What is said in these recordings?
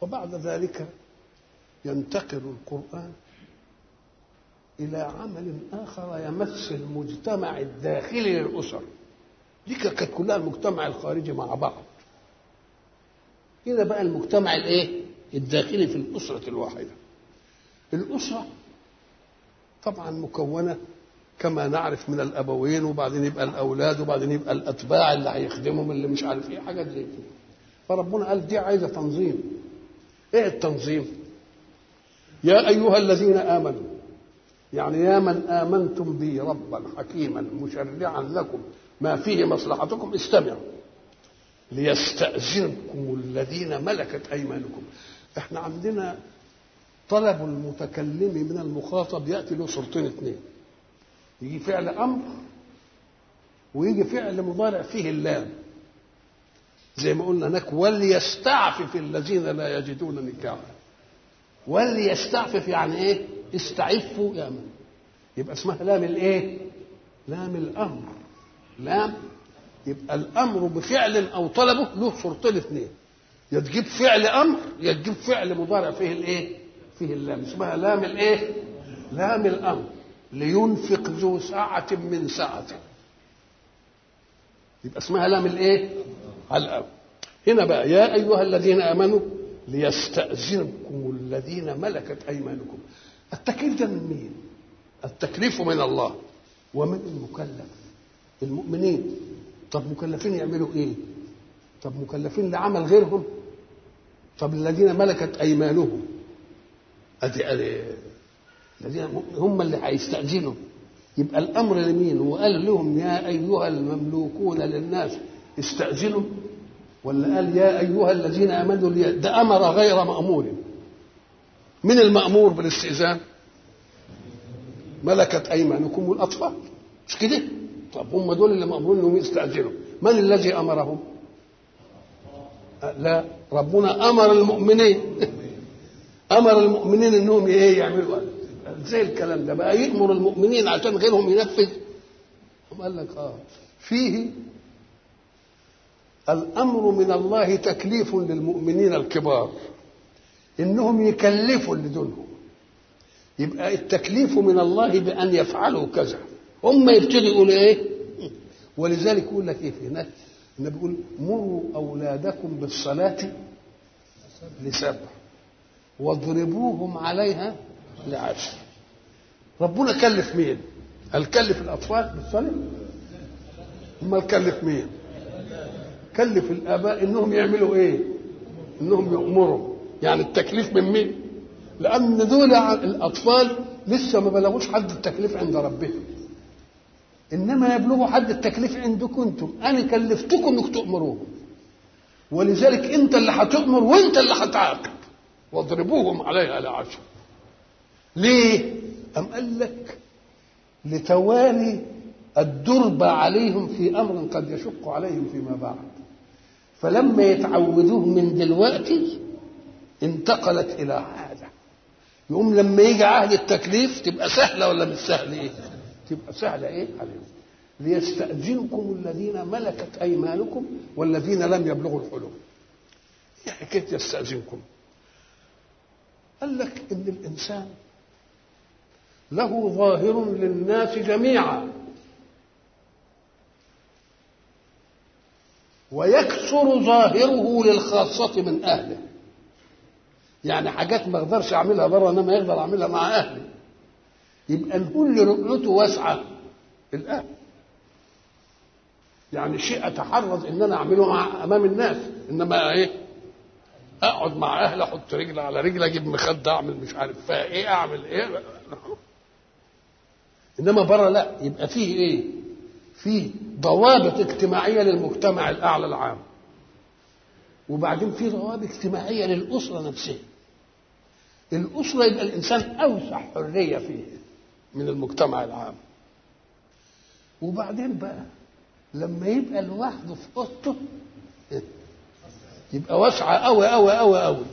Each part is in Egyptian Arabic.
وبعد ذلك ينتقل القرآن إلى عمل آخر يمس المجتمع الداخلي للأسر دي كانت كلها المجتمع الخارجي مع بعض هنا بقى المجتمع الايه الداخلي في الأسرة الواحدة الأسرة طبعا مكونة كما نعرف من الأبوين وبعدين يبقى الأولاد وبعدين يبقى الأتباع اللي هيخدمهم اللي مش عارف إيه حاجات زي كده فربنا قال دي عايزة تنظيم إيه التنظيم؟ يا أيها الذين آمنوا يعني يا من آمنتم بي ربا حكيما مشرعا لكم ما فيه مصلحتكم استمعوا ليستأذنكم الذين ملكت أيمانكم احنا عندنا طلب المتكلم من المخاطب يأتي له صورتين اثنين يجي فعل أمر ويجي فعل مضارع فيه اللام زي ما قلنا هناك وليستعفف الذين لا يجدون نكاحا وليستعفف يعني ايه استعفوا يا من يبقى اسمها لام الايه لام الامر لام يبقى الامر بفعل او طلبه له صورتين اثنين يا تجيب فعل امر يا تجيب فعل مضارع فيه الايه فيه اللام اسمها لام الايه لام الامر لينفق ذو سعة من سعته يبقى اسمها لام الايه الامر هنا بقى يا ايها الذين امنوا ليستأذنكم الذين ملكت ايمانكم التكليف ده من مين التكليف من الله ومن المكلف المؤمنين طب مكلفين يعملوا ايه طب مكلفين لعمل غيرهم طب الذين ملكت ايمانهم ادي ادي الذين هم اللي هيستاذنوا يبقى الامر لمين وقال لهم يا ايها المملوكون للناس استاذنوا ولا قال يا ايها الذين امنوا لي ده امر غير مامور من المامور بالاستئذان ملكت ايمانكم والاطفال مش كده طب هم دول اللي مامورين انهم يستاذنوا من الذي امرهم لا ربنا امر المؤمنين امر المؤمنين انهم ايه يعملوا زي الكلام ده بقى يامر المؤمنين عشان غيرهم ينفذ قال لك اه فيه الامر من الله تكليف للمؤمنين الكبار انهم يكلفوا اللي دونهم يبقى التكليف من الله بان يفعلوا كذا هم يبتدوا يقولوا ايه ولذلك يقول لك ايه في هناك النبي بيقول مروا اولادكم بالصلاه لسبع واضربوهم عليها لعشر ربنا كلف مين هل كلف الاطفال بالصلاه امال كلف مين كلف الاباء انهم يعملوا ايه انهم يامروا يعني التكليف من مين لان دول الاطفال لسه ما بلغوش حد التكليف عند ربهم انما يبلغوا حد التكليف عندكم انتم انا كلفتكم انكم تامروهم ولذلك انت اللي هتامر وانت اللي هتعاقب واضربوهم عليها لعشر ليه ام قال لك لتوالي الدرب عليهم في امر قد يشق عليهم فيما بعد فلما يتعودوه من دلوقتي انتقلت الى عاده يقوم لما يجي عهد التكليف تبقى سهله ولا مش سهله ايه تبقى سهله ايه عليهم ليستأذنكم الذين ملكت ايمانكم والذين لم يبلغوا الحلم ايه حكايه يستأذنكم قال لك ان الانسان له ظاهر للناس جميعا ويكثر ظاهره للخاصة من أهله يعني حاجات ما اقدرش اعملها بره انما يقدر اعملها مع اهلي يبقى نقول رؤيته واسعه الاهل يعني شيء اتحرز ان انا اعمله مع امام الناس انما ايه اقعد مع اهلي احط رجل على رجل اجيب مخده اعمل مش عارف فيها ايه اعمل ايه انما بره لا يبقى فيه ايه فيه ضوابط اجتماعيه للمجتمع الاعلى العام وبعدين في ضوابط اجتماعيه للاسره نفسها الاسره يبقى الانسان اوسع حريه فيه من المجتمع العام وبعدين بقى لما يبقى لوحده في اوضته يبقى واسعه قوي قوي قوي قوي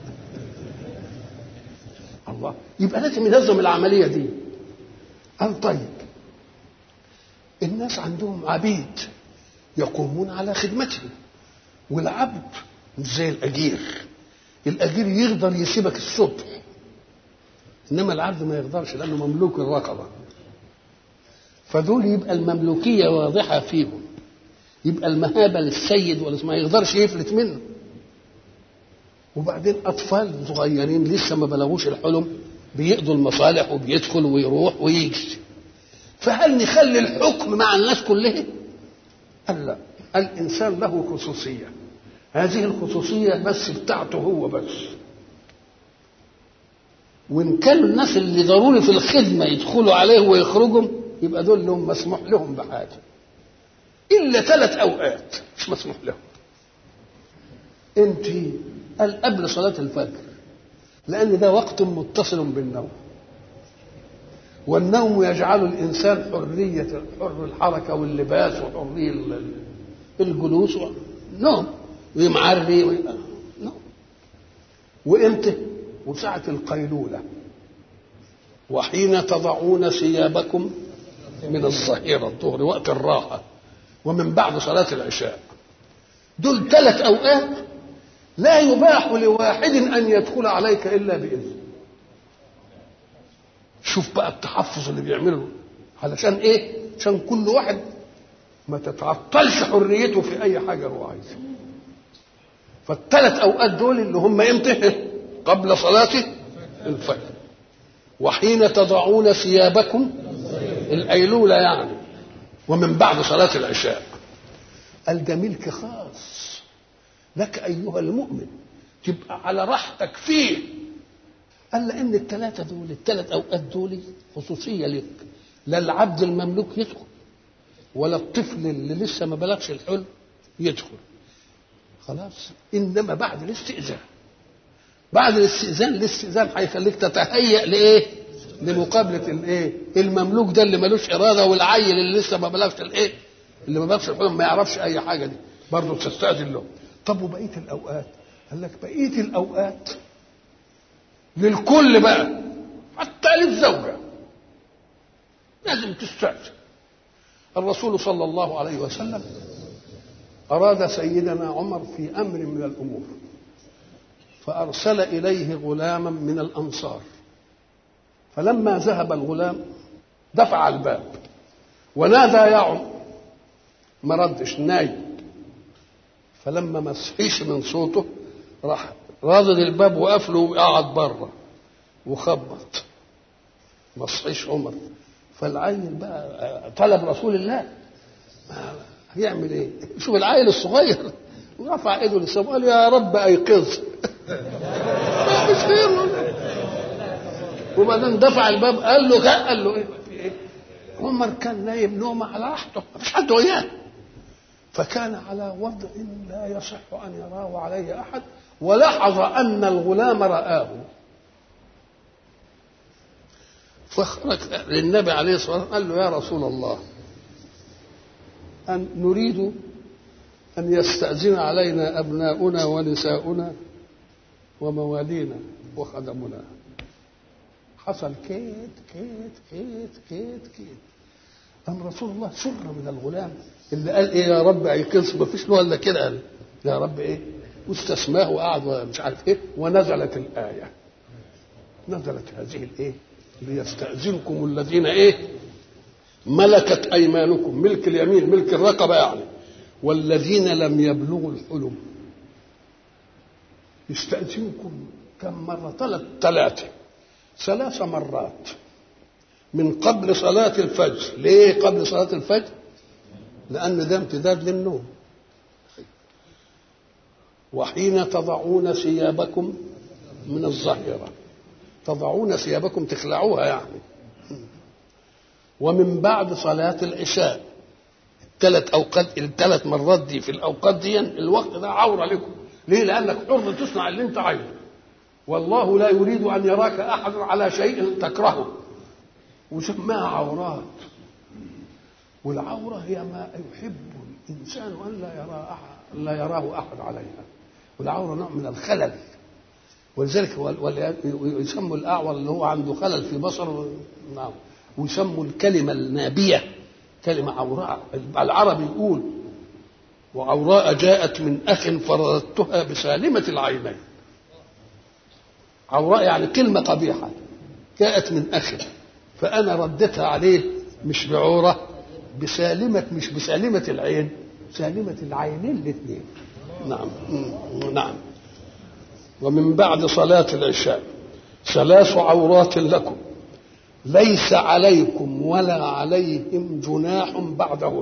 الله يبقى لازم ينظم العمليه دي قال طيب الناس عندهم عبيد يقومون على خدمته والعبد مش زي الاجير الاجير يقدر يسيبك الصبح انما العبد ما يقدرش لانه مملوك الرقبه فدول يبقى المملوكيه واضحه فيهم يبقى المهابه للسيد ولا ما يقدرش يفلت منه وبعدين اطفال صغيرين لسه ما بلغوش الحلم بيقضوا المصالح وبيدخل ويروح ويجي فهل نخلي الحكم مع الناس كلها قال لا الانسان له خصوصيه هذه الخصوصيه بس بتاعته هو بس وان كانوا الناس اللي ضروري في الخدمه يدخلوا عليه ويخرجوا يبقى دول لهم مسموح لهم بحاجه الا ثلاث اوقات مش مسموح لهم انت قال قبل صلاه الفجر لان ده وقت متصل بالنوم والنوم يجعل الانسان حريه حر الحركه واللباس وحريه الجلوس نوم ويمعري نوم وامتى وساعه القيلوله وحين تضعون ثيابكم من الظهيره الظهر وقت الراحه ومن بعد صلاه العشاء دول ثلاث اوقات لا يباح لواحد ان يدخل عليك الا باذن شوف بقى التحفظ اللي بيعمله علشان ايه عشان كل واحد ما تتعطلش حريته في اي حاجه هو عايزها فالثلاث اوقات دول اللي هم امتى قبل صلاه الفجر وحين تضعون ثيابكم الايلوله يعني ومن بعد صلاه العشاء قال ده ملك خاص لك ايها المؤمن تبقى على راحتك فيه قال لان الثلاثه دول الثلاث اوقات دول خصوصيه لك لا العبد المملوك يدخل ولا الطفل اللي لسه ما بلغش الحلم يدخل خلاص انما بعد الاستئذان بعد الاستئذان الاستئذان هيخليك تتهيأ لايه؟ لمقابله الايه؟ المملوك ده اللي ملوش اراده والعيل اللي لسه ما بلغش الايه؟ اللي ما بلغش الحلم ما يعرفش اي حاجه دي برضه تستأذن له طب وبقيه الاوقات؟ قال لك بقيه الاوقات للكل بقى حتى للزوجه لازم تستأذن الرسول صلى الله عليه وسلم أراد سيدنا عمر في أمر من الأمور فأرسل إليه غلاما من الأنصار فلما ذهب الغلام دفع الباب ونادى يا عمر ما ردش نايم فلما ما صحيش من صوته راح رادد الباب وقفله وقعد بره وخبط ما صحيش عمر فالعيل بقى طلب رسول الله هيعمل ايه؟ شوف العيل الصغير ورفع ايده للسماء قال يا رب ايقظ مش خير وبعدين دفع الباب قال له قال له ايه في ايه؟ عمر كان نايم نومه على راحته مفيش حد وياه فكان على وضع لا يصح ان يراه عليه احد ولاحظ ان الغلام رآه فخرج للنبي عليه الصلاه والسلام قال له يا رسول الله أن نريد أن يستأذن علينا أبناؤنا ونساؤنا وموالينا وخدمنا حصل كيت كيت كيت كيت كيت أم رسول الله سر من الغلام اللي قال إيه يا رب أيقظ ما فيش له إلا كده قال يا رب إيه واستسماه وقعد مش عارف إيه ونزلت الآية نزلت هذه الإيه ليستأذنكم الذين إيه ملكت ايمانكم ملك اليمين ملك الرقبه يعني والذين لم يبلغوا الحلم يستأذنكم كم مرة ثلاث ثلاثة ثلاث مرات من قبل صلاة الفجر ليه قبل صلاة الفجر لأن ده امتداد للنوم وحين تضعون ثيابكم من الظهيرة تضعون ثيابكم تخلعوها يعني ومن بعد صلاة العشاء الثلاث أوقات الثلاث مرات دي في الأوقات دي الوقت ده عورة لكم ليه؟ لأنك حر تصنع اللي أنت عايزه والله لا يريد أن يراك أحد على شيء تكرهه وسماها عورات والعورة هي ما يحب الإنسان أن لا يرى أحد لا يراه أحد عليها والعورة نوع من الخلل ولذلك يسموا الأعور اللي هو عنده خلل في بصره نعم ويسموا الكلمة النابية كلمة عوراء العربي يقول وعوراء جاءت من أخ فرددتها بسالمة العينين عوراء يعني كلمة قبيحة جاءت من أخي فأنا ردتها عليه مش بعورة بسالمة مش بسالمة العين سالمة العينين الاثنين نعم نعم ومن بعد صلاة العشاء ثلاث عورات لكم ليس عليكم ولا عليهم جناح بعدهن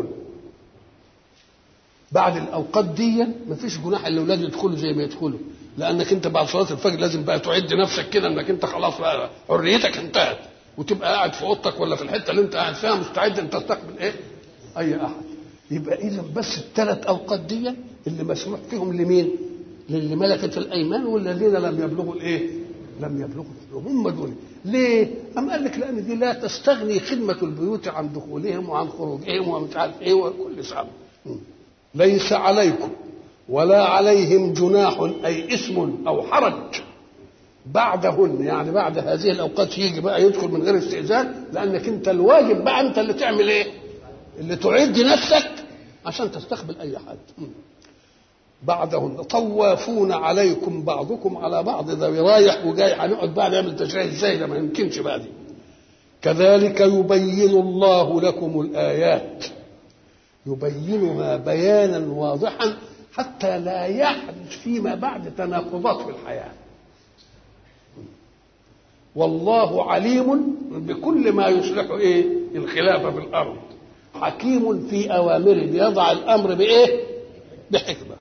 بعد الاوقات دي مفيش جناح اللي الاولاد يدخلوا زي ما يدخلوا لانك انت بعد صلاه الفجر لازم بقى تعد نفسك كده انك انت خلاص بقى حريتك انتهت وتبقى قاعد في اوضتك ولا في الحته اللي انت قاعد فيها مستعد ان تستقبل ايه؟ اي احد يبقى اذا بس الثلاث اوقات دي اللي مسموح فيهم لمين؟ للي ملكت الايمان والذين لم يبلغوا الايه؟ لم يبلغوا هم دول ليه؟ أم قال لك لأن دي لا تستغني خدمة البيوت عن دخولهم وعن خروجهم ومش عارف إيه وكل سبب ليس عليكم ولا عليهم جناح أي اسم أو حرج بعدهن يعني بعد هذه الأوقات يجي بقى يدخل من غير استئذان لأنك أنت الواجب بقى أنت اللي تعمل إيه؟ اللي تعد نفسك عشان تستقبل أي حد بعدهن طوافون عليكم بعضكم على بعض ده رايح وجاي هنقعد بقى نعمل تشريع ازاي ده ما يمكنش بقى دي كذلك يبين الله لكم الايات يبينها بيانا واضحا حتى لا يحدث فيما بعد تناقضات في الحياه والله عليم بكل ما يصلح ايه الخلافه في الارض حكيم في اوامره بيضع الامر بايه بحكمه